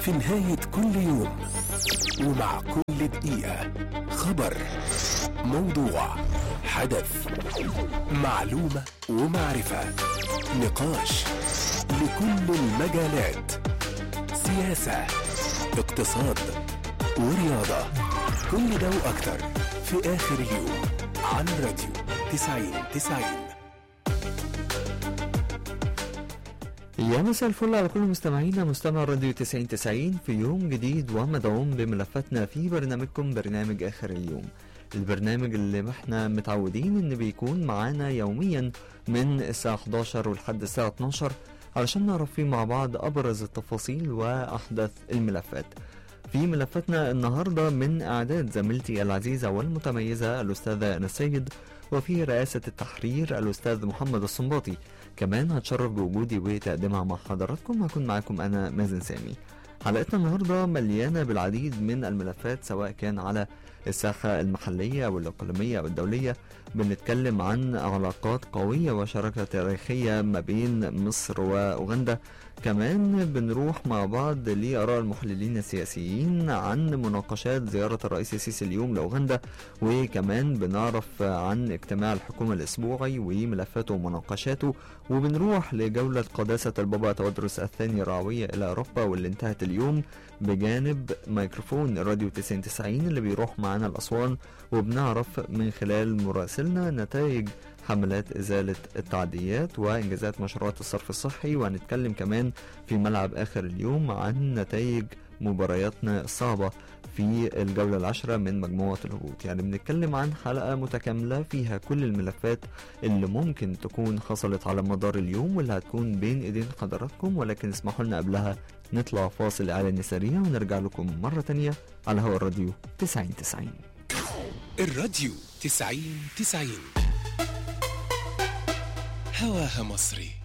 في نهاية كل يوم ومع كل دقيقة خبر موضوع حدث معلومة ومعرفة نقاش لكل المجالات سياسة اقتصاد ورياضة كل ده وأكتر في آخر اليوم على الراديو 90 90 يا مساء الفل على كل مستمعينا مستمع راديو 90 90 في يوم جديد ومدعوم بملفاتنا في برنامجكم برنامج آخر اليوم البرنامج اللي احنا متعودين ان بيكون معانا يوميا من الساعة 11 ولحد الساعة 12 علشان نعرف فيه مع بعض أبرز التفاصيل وأحدث الملفات في ملفاتنا النهاردة من إعداد زميلتي العزيزة والمتميزة الأستاذة أنا السيد وفي رئاسة التحرير الأستاذ محمد الصنباطي كمان هتشرف بوجودي وتقديمها مع حضراتكم هكون معاكم أنا مازن سامي حلقتنا النهاردة مليانة بالعديد من الملفات سواء كان على الساحة المحلية أو الإقليمية أو الدولية بنتكلم عن علاقات قوية وشراكة تاريخية ما بين مصر وأوغندا كمان بنروح مع بعض لآراء المحللين السياسيين عن مناقشات زيارة الرئيس السيسي اليوم لأوغندا وكمان بنعرف عن اجتماع الحكومة الأسبوعي وملفاته ومناقشاته وبنروح لجولة قداسة البابا تودرس الثاني الرعوية إلى أوروبا واللي انتهت اليوم بجانب ميكروفون راديو 90 اللي بيروح معانا الأسوان وبنعرف من خلال مراسلنا نتائج حملات إزالة التعديات وإنجازات مشروعات الصرف الصحي وهنتكلم كمان في ملعب آخر اليوم عن نتائج مبارياتنا الصعبة في الجولة العشرة من مجموعة الهبوط يعني بنتكلم عن حلقة متكاملة فيها كل الملفات اللي ممكن تكون حصلت على مدار اليوم واللي هتكون بين ايدين حضراتكم ولكن اسمحوا لنا قبلها نطلع فاصل اعلاني سريع ونرجع لكم مرة تانية على هوا الراديو 90 90 الراديو 90 90 هواها مصري